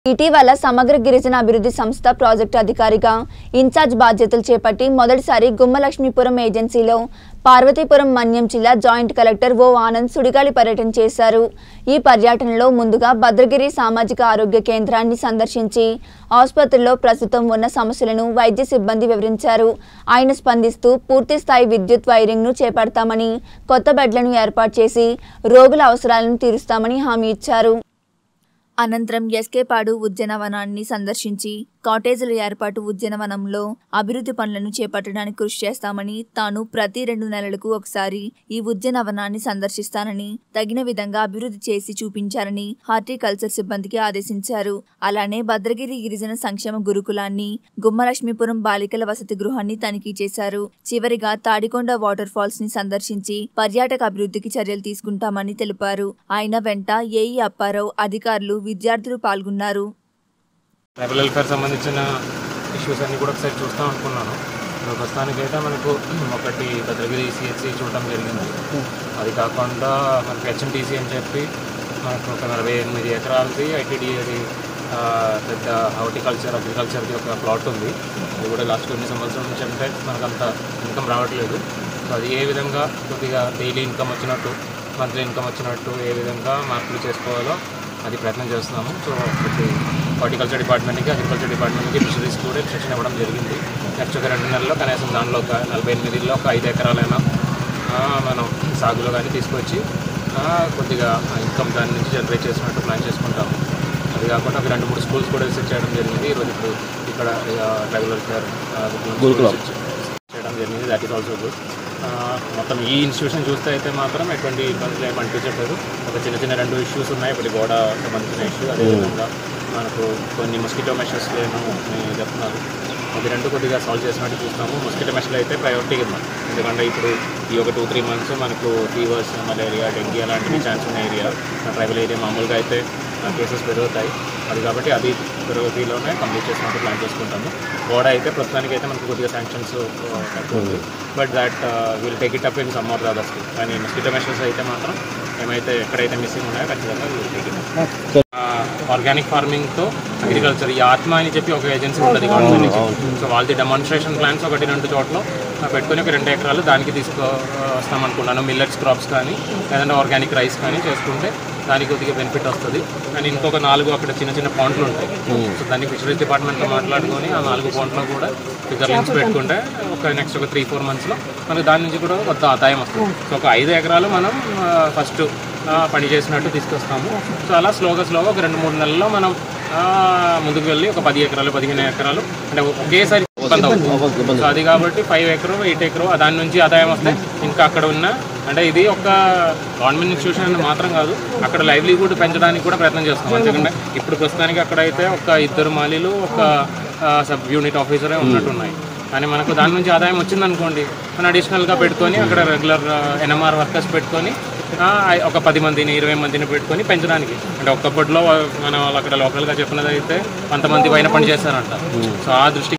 ఇటీవల సమగ్ర గిరిజన అభివృద్ధి సంస్థ ప్రాజెక్టు అధికారిగా ఇన్ఛార్జ్ బాధ్యతలు చేపట్టి మొదటిసారి గుమ్మలక్ష్మీపురం ఏజెన్సీలో పార్వతీపురం మన్యం జిల్లా జాయింట్ కలెక్టర్ ఓ ఆనంద్ సుడిగాలి పర్యటన చేశారు ఈ పర్యటనలో ముందుగా భద్రగిరి సామాజిక ఆరోగ్య కేంద్రాన్ని సందర్శించి ఆసుపత్రిలో ప్రస్తుతం ఉన్న సమస్యలను వైద్య సిబ్బంది వివరించారు ఆయన స్పందిస్తూ పూర్తి స్థాయి విద్యుత్ వైరింగ్ను చేపడతామని కొత్త బెడ్లను ఏర్పాటు చేసి రోగుల అవసరాలను తీరుస్తామని హామీ ఇచ్చారు అనంతరం ఎస్కేపాడు ఉద్యానవనాన్ని సందర్శించి కాటేజీల ఏర్పాటు ఉద్యానవనంలో అభివృద్ధి పనులను చేపట్టడానికి కృషి చేస్తామని తాను ప్రతి రెండు నెలలకు ఒకసారి ఈ ఉద్యానవనాన్ని సందర్శిస్తానని తగిన విధంగా అభివృద్ధి చేసి చూపించారని హార్టికల్చర్ సిబ్బందికి ఆదేశించారు అలానే భద్రగిరి గిరిజన సంక్షేమ గురుకులాన్ని గుమ్మలక్ష్మీపురం బాలికల వసతి గృహాన్ని తనిఖీ చేశారు చివరిగా తాడికొండ వాటర్ ఫాల్స్ ని సందర్శించి పర్యాటక అభివృద్ధికి చర్యలు తీసుకుంటామని తెలిపారు ఆయన వెంట ఏఈ అప్పారావు అధికారులు విద్యార్థులు పాల్గొన్నారు ట్రైబల్ వెల్ఫేర్ సంబంధించిన ఇష్యూస్ అన్ని కూడా ఒకసారి చూస్తాం అనుకున్నాను ఇప్పుడు ప్రస్తుతానికైతే మనకు ఒకటి భద్రగిరి సిహెచ్సి చూడటం జరిగింది అది కాకుండా మనకి హెచ్ఎంటీసీ అని చెప్పి మనకు ఒక నలభై ఎనిమిది ఎకరాలది ఐటీడీఏది పెద్ద హార్టికల్చర్ అగ్రికల్చర్ది ఒక ప్లాట్ ఉంది అది కూడా లాస్ట్ కొన్ని సంవత్సరాల నుంచి అంటే మనకు అంత ఇన్కమ్ రావట్లేదు సో అది ఏ విధంగా కొద్దిగా డైలీ ఇన్కమ్ వచ్చినట్టు మంత్లీ ఇన్కమ్ వచ్చినట్టు ఏ విధంగా మార్పులు చేసుకోవాలో అది ప్రయత్నం చేస్తున్నాము సో ఒకటి హార్టికల్చర్ డిపార్ట్మెంట్కి అగ్రికల్చర్ డిపార్ట్మెంట్కి ఫిషరీస్ కూడా ఇన్స్ట్రక్షన్ ఇవ్వడం జరిగింది నెక్స్ట్ ఒక రెండు నెలల్లో కనీసం దానిలో ఒక నలభై ఎనిమిదిలో ఒక ఐదు ఎకరాలైనా ఆ, మనం సాగులో కానీ తీసుకొచ్చి ఆ, కొద్దిగా ఇన్కమ్ దాని నుంచి జనరేట్ చేసినట్టు ప్లాన్ చేసుకుంటాము అది కాకుండా ఒక రెండు మూడు స్కూల్స్ కూడా విజిట్ చేయడం జరిగింది ఈరోజు ఇప్పుడు ఇక్కడ ట్రైబల్ వెల్ఫేర్ చేయడం జరిగింది దట్ ఈస్ ఆల్సో గుడ్ మొత్తం ఈ ఇన్స్టిట్యూషన్ చూస్తే అయితే మాత్రం ఎటువంటి ఇబ్బందులు ఏమి అనిపించట్లేదు ఒక చిన్న చిన్న రెండు ఇష్యూస్ ఉన్నాయి ఒకటి గోడ సంబంధించిన ఇష్యూ అదేవిధంగా మనకు కొన్ని మస్కిటో మెషర్స్ లేను అని చెప్తున్నారు అది రెండు కొద్దిగా సాల్వ్ చేసినట్టు చూస్తాము మస్కిటో మెషర్లు అయితే ప్రయారిటీ కదా ఎందుకంటే ఇప్పుడు ఈ ఒక టూ త్రీ మంత్స్ మనకు ఫీవర్స్ మలేరియా డెంగీ అలాంటివి ఛాన్స్ ఉన్న ఏరియా ట్రైబల్ ఏరియా మామూలుగా అయితే కేసెస్ పెరుగుతాయి అది కాబట్టి అది పెరుగుతీలోనే కంప్లీట్ చేసినట్టు ప్లాన్ చేసుకుంటాము గోడ అయితే ప్రస్తుతానికి అయితే మనకు కొద్దిగా శాంక్షన్స్ తక్కువ ఉంది but that will take it up in some or others కానీ మస్కిటో మెషర్స్ అయితే మాత్రం ఏమైతే ఎక్కడైతే మిస్సింగ్ ఉన్నాయో ఖచ్చితంగా will take it up organic ఫార్మింగ్తో అగ్రికల్చర్ ఈ ఆత్మ అని చెప్పి ఒక ఏజెన్సీ ఉంటుంది గవర్నమెంట్ నుంచి సో వాళ్ళది డెమాన్స్ట్రేషన్ ప్లాన్స్ ఒకటి రెండు చోట్ల ఆ, పెట్టుకొని ఒక రెండు ఎకరాలు దానికి తీసుకు వస్తాం అనుకున్నాను మిల్లెట్స్ క్రాప్స్ కానీ లేదంటే ఆర్గానిక్ రైస్ కానీ చేసుకుంటే దానికి కొద్దిగా బెనిఫిట్ వస్తుంది కానీ ఇంకొక నాలుగు అక్కడ చిన్న చిన్న పాయింట్లు ఉంటాయి సో దాన్ని ఫిషరీస్ డిపార్ట్మెంట్తో మాట్లాడుకొని ఆ నాలుగు పాయింట్లో కూడా ఫిగర్ లింక్స్ పెట్టుకుంటే ఒక నెక్స్ట్ ఒక త్రీ ఫోర్ మంత్స్లో మనకి దాని నుంచి కూడా కొత్త ఆదాయం వస్తుంది సో ఒక ఐదు ఎకరాలు మనం ఫస్ట్ పని చేసినట్టు తీసుకొస్తాము సో అలా స్లోగా స్లోగా ఒక రెండు మూడు నెలల్లో మనం ఆ, ముందుకు వెళ్ళి ఒక పది ఎకరాలు పదిహేను ఎకరాలు అంటే ఒకేసారి ఇబ్బంది అవుతుంది సో అది కాబట్టి ఫైవ్ ఎకరు ఎయిట్ ఎకరు దాని నుంచి ఆదాయం వస్తే ఇంకా అక్కడ ఉన్న అంటే ఇది ఒక గవర్నమెంట్ ఇన్స్టిట్యూషన్ అని మాత్రం కాదు అక్కడ లైవ్లీహుడ్ పెంచడానికి కూడా ప్రయత్నం చేస్తాం ఎందుకంటే ఇప్పుడు ప్రస్తుతానికి అక్కడైతే ఒక ఇద్దరు మాలీలు ఒక సబ్ యూనిట్ ఆఫీసరే ఉన్నట్టున్నాయి కానీ మనకు దాని నుంచి ఆదాయం వచ్చిందనుకోండి మనం అడిషనల్గా పెట్టుకొని అక్కడ రెగ్యులర్ ఎన్ఎంఆర్ వర్కర్స్ పెట్టుకొని ఆ, ఒక పది మందిని ఇరవై మందిని పెట్టుకొని పెంచడానికి అంటే ఒక్కప్పట్లో మన వాళ్ళు అక్కడ లోకల్గా చెప్పినది అయితే కొంతమంది పైన పని చేస్తారంట సో ఆ దృష్టి